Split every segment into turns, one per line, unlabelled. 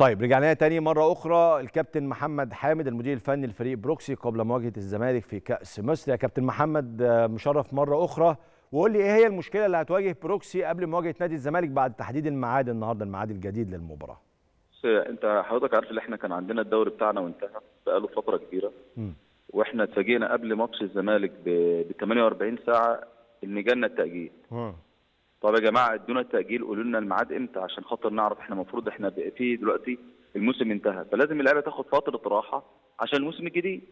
طيب رجعنا تاني مرة أخرى الكابتن محمد حامد المدير الفني لفريق بروكسي قبل مواجهة الزمالك في كأس مصر يا كابتن محمد مشرف مرة أخرى وقول لي إيه هي المشكلة اللي هتواجه بروكسي قبل مواجهة نادي الزمالك بعد تحديد الميعاد النهاردة الميعاد الجديد للمباراة
انت حضرتك عارف ان احنا كان عندنا الدوري بتاعنا وانتهى بقاله فتره كبيره م. واحنا اتفاجئنا قبل ماتش الزمالك ب 48 ساعه ان جالنا التاجيل م. طب يا جماعه ادونا التاجيل قولوا لنا الميعاد امتى عشان خاطر نعرف احنا المفروض احنا في دلوقتي الموسم انتهى فلازم اللعيبه تاخد فتره راحه عشان الموسم الجديد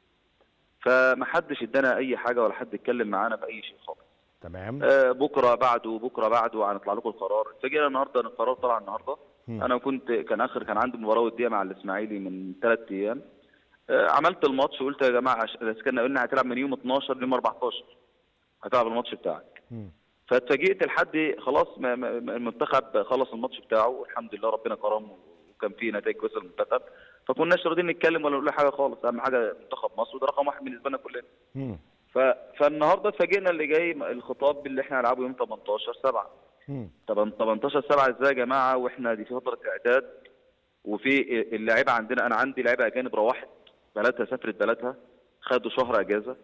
فما حدش ادانا اي حاجه ولا حد اتكلم معانا باي شيء خالص
تمام
آه بكره بعده بكره بعده هنطلع لكم القرار اتفاجئنا النهارده ان القرار طلع النهارده م. انا كنت كان اخر كان عندي مباراه وديه مع الاسماعيلي من ثلاث ايام آه عملت الماتش وقلت يا جماعه كنا قلنا هتلعب من يوم 12 ليوم 14 هتلعب الماتش بتاعك م. فاتفاجئت لحد خلاص المنتخب خلص الماتش بتاعه والحمد لله ربنا كرمه وكان في نتائج كويسه للمنتخب فكناش راضيين نتكلم ولا نقول حاجه خالص اهم حاجه منتخب مصر وده رقم واحد بالنسبه لنا كلنا. ف... فالنهارده اتفاجئنا اللي جاي الخطاب اللي احنا هنلعبه يوم 18 7 طب 18 7 ازاي يا جماعه واحنا دي في فتره اعداد وفي اللعيبه عندنا انا عندي لعيبه اجانب روحت بلدها سافرت بلدها خدوا شهر اجازه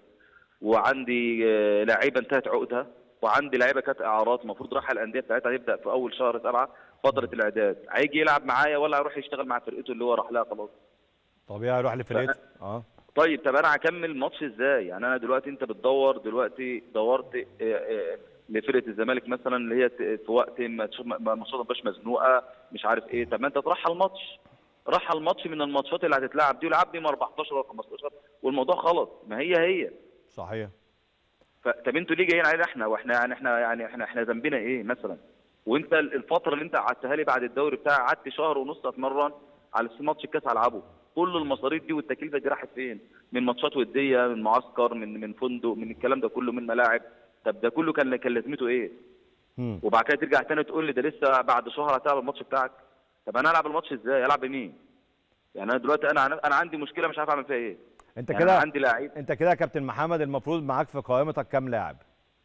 وعندي لعيبه انتهت عقدها وعندي لعيبه كانت اعارات المفروض راح الانديه بتاعتها هتبدا في اول شهر سبعه فتره الاعداد هيجي يلعب معايا ولا هيروح يشتغل مع فرقته اللي هو راح لها خلاص
طبيعي يروح لفرقته اه
طيب طب انا هكمل الماتش ازاي يعني انا دلوقتي انت بتدور دلوقتي دورت لفرقه الزمالك مثلا اللي هي في وقت ما الماتشات ما تبقاش مزنوقه مش عارف ايه طب ما انت ترحل الماتش رحل الماتش من الماتشات اللي هتتلعب دي ولعب يوم 14 ولا 15 والموضوع خلص ما هي هي
صحيح
طب انتوا ليه جايين علينا احنا واحنا يعني احنا يعني احنا احنا ذنبنا ايه مثلا وانت الفتره اللي انت قعدتها لي بعد الدوري بتاعي قعدت شهر ونص اتمرن على ماتش الكاس العبه كل المصاريف دي والتكلفه دي راحت فين من ماتشات وديه من معسكر من من فندق من الكلام ده كله من ملاعب طب ده كله كان كان لازمته ايه م. وبعد كده ترجع تاني تقول لي ده لسه بعد شهر هتلعب الماتش بتاعك طب انا العب الماتش ازاي العب بمين يعني انا دلوقتي انا انا عندي مشكله مش عارف اعمل فيها ايه
انت يعني كده عندي لعيب انت كده يا كابتن محمد المفروض معاك في قائمتك كام لاعب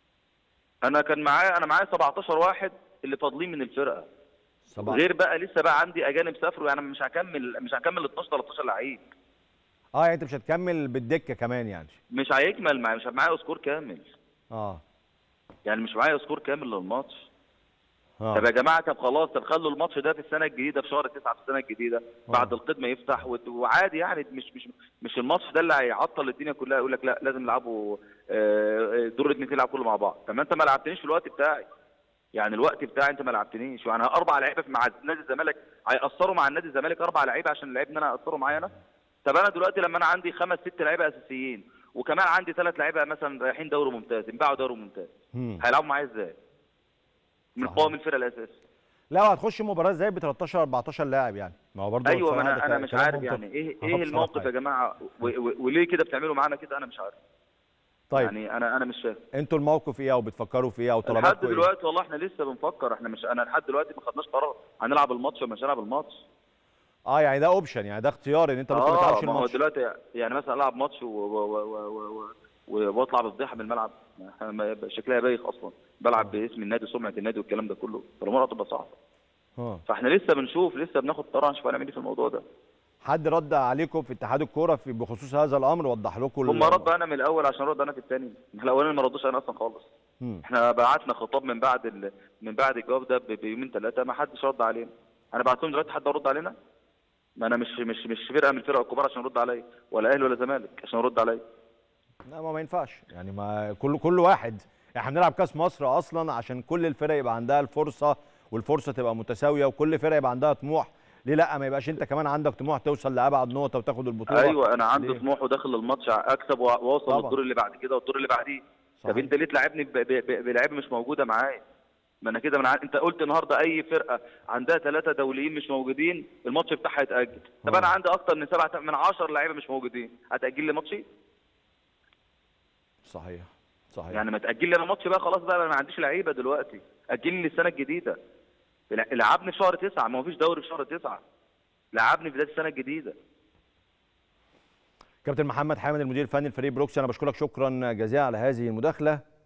انا كان معايا انا معايا 17 واحد اللي فاضلين من الفرقه صباح. غير بقى لسه بقى عندي اجانب سافروا يعني مش هكمل مش هكمل 12 13 لعيب
اه يعني انت مش هتكمل بالدكه كمان يعني
مش هيكمل معايا مش معايا سكور كامل
اه
يعني مش معايا سكور كامل للماتش آه. طب يا جماعه طب خلاص طب خلوا الماتش ده في السنه الجديده في شهر 9 في السنه الجديده آه. بعد القيد ما يفتح وعادي يعني مش مش مش الماتش ده اللي هيعطل الدنيا كلها يقول لك لا لازم نلعبوا دور الاثنين تلعب كله مع بعض طب ما انت ما لعبتنيش في الوقت بتاعي يعني الوقت بتاعي انت ما لعبتنيش يعني اربع لعيبه مع نادي الزمالك هيأثروا مع النادي الزمالك اربع لعيبه عشان اللعيب ان انا اثروا معايا انا طب انا دلوقتي لما انا عندي خمس ست لعيبه اساسيين وكمان عندي ثلاث لعيبه مثلا رايحين دوري ممتاز انباعوا دوري ممتاز هيلعبوا معايا ازاي؟ من قوام الفرقه الاساسي
لا هتخش مباراه ازاي ب 13 14 لاعب يعني ما هو برضه
ايوه ما انا انا مش عارف يعني ايه ايه الموقف يا جماعه وليه كده بتعملوا معانا كده انا مش عارف
طيب
يعني انا انا مش فاهم
انتوا الموقف ايه او بتفكروا في ايه او طلباتكم
لحد دلوقتي والله احنا لسه بنفكر احنا مش انا لحد دلوقتي ما خدناش قرار هنلعب الماتش ولا مش هنلعب الماتش
اه يعني ده اوبشن يعني ده اختيار ان انت ممكن ما تلعبش
الماتش اه ما هو دلوقتي يعني مثلا العب ماتش و... و... و... و... واطلع بفضيحه من الملعب شكلها بايخ اصلا بلعب باسم النادي سمعه النادي والكلام ده كله فالامور هتبقى صعبه
اه
فاحنا لسه بنشوف لسه بناخد قرار نشوف هنعمل ايه في الموضوع ده
حد رد عليكم في اتحاد الكوره في بخصوص هذا الامر وضح لكم
هم ردوا انا من الاول عشان ارد انا في الثاني الاولاني ما ردوش انا اصلا خالص
م.
احنا بعتنا خطاب من بعد ال... من بعد الجواب ده بيومين ثلاثه ما حدش رد علينا انا بعت لهم دلوقتي حد يرد علينا ما انا مش مش مش فرقه من الفرق الكبار عشان يرد عليا ولا اهلي ولا زمالك عشان يرد عليا
لا ما, ما ينفعش يعني ما كل كل واحد احنا بنلعب كاس مصر اصلا عشان كل الفرق يبقى عندها الفرصه والفرصه تبقى متساويه وكل فرقه يبقى عندها طموح ليه لا ما يبقاش انت كمان عندك طموح توصل لابعد نقطه وتاخد البطوله
ايوه انا عندي طموح وداخل الماتش اكسب واوصل للدور اللي بعد كده والدور اللي بعديه طب انت ليه تلعبني بلعيبه مش موجوده معايا ما انا كده من ع... انت قلت النهارده اي فرقه عندها ثلاثه دوليين مش موجودين الماتش بتاعها يتاجل طب انا عندي اكتر من سبعه من 10 لعيبه مش موجودين هتاجل لي ماتشي
صحيح صحيح
يعني ما تاجل لي انا ماتش بقى خلاص بقى انا ما عنديش لعيبه دلوقتي اجل لي السنه الجديده لعبني في شهر تسعة ما هو فيش دوري في شهر تسعة لعبني في بدايه السنه الجديده
كابتن محمد حامد المدير الفني لفريق بروكسي انا بشكرك شكرا جزيلا على هذه المداخله